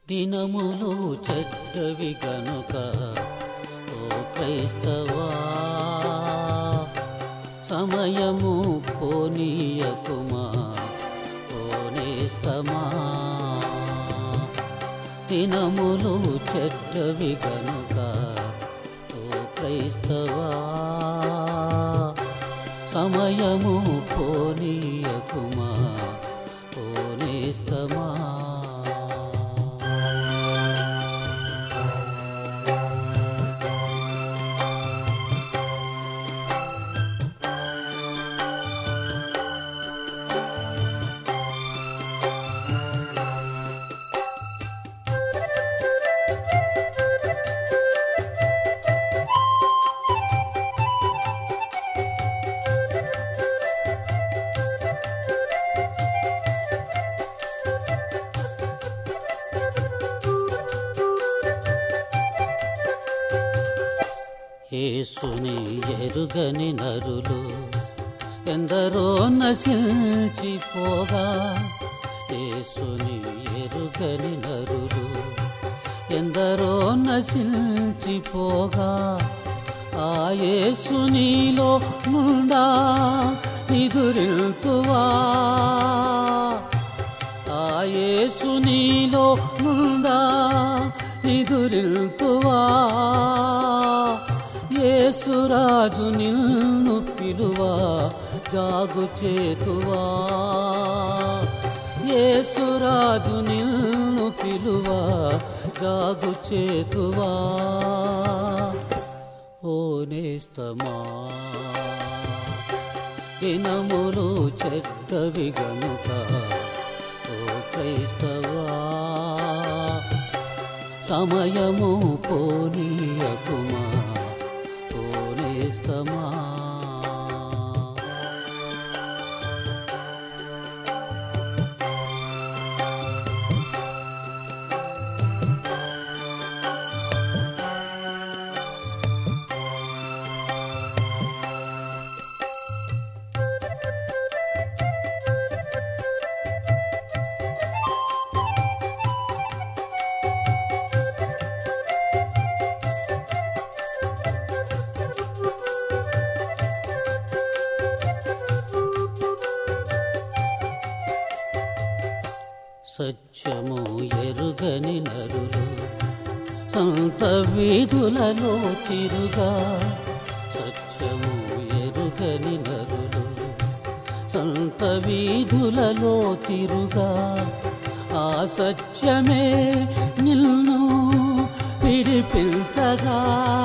దినములు చెడ్డవి గనుక ఓ క్రైస్తవా సమయము పోనీయకుమా పోనేస్తమా దినములు చెడ్డవి గనుక ఓ క్రైస్తవా సమయము పోనీయకుమా పోనేస్తమా యేసుని ఎరుగని నరులు ఎందరో నశించిపోగా యేసుని ఎరుగని నరులు ఎందరో నశించిపోగా ఆ యేసునిలో నుండా నిదురిల్తువా ఆ యేసునిలో నుండా నిదురిల్తువా యేసురాజు నిన్ను పిలువా జాగు చేతువా యేసురాజు నిన్ను పిలువా జాగు చేతువా ఓ నేస్తమా దినములు చెడ్డవి గనుక ఓ క్రైస్తవా సమయము పోనీయకుమా పోనేస్తమా సత్యము ఎరుగని నరులు సంత వీధులలో తిరుగా సత్యము ఎరుగని నరులు సంత వీధులలో తిరుగా ఆ సత్యమే నిన్ను విడిపించగా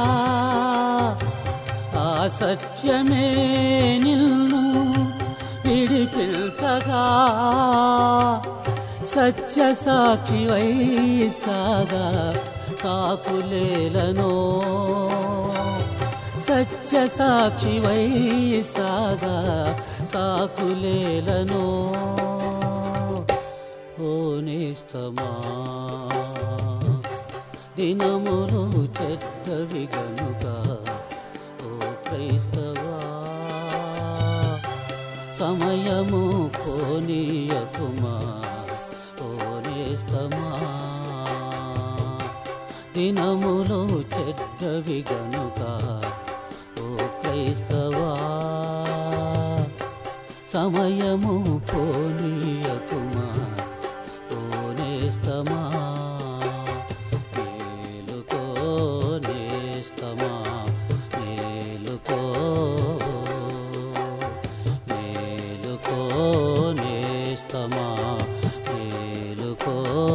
ఆ సత్యమే నిన్ను విడిపించగా సత్య సాక్షి సాగా సాకులేలను సత్య సాక్షి సాగా సాకులేలను ఓ నేస్తమా దినములు చెడ్డవి గనుక ఓ క్రైస్తవా సమయము పోనీయకుమా పోనేస్తమా దినములు చెడ్డవి గనుక ఓ క్రైస్తవా సమయము పోనీయకుమా పోనేస్తమా మేలుకో నేస్తమా మేలుకో మేలుకో నేస్తమా మేలుకో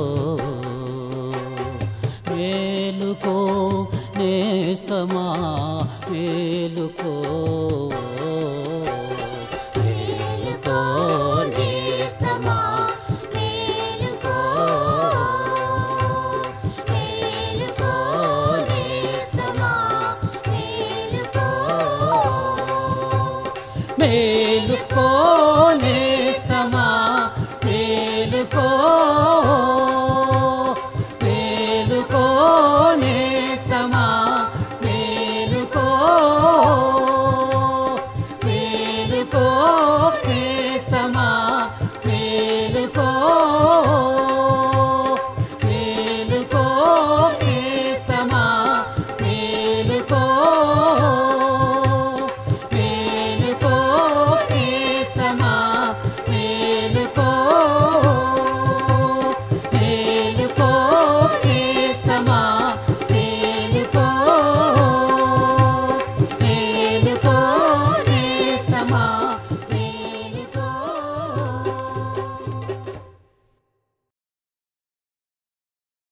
మేలుకో నేస్తమా మేలుకో మేలుకో నేస్తమా మేలుకో మేలుకో నేస్తమా మేలుకో మేలుకో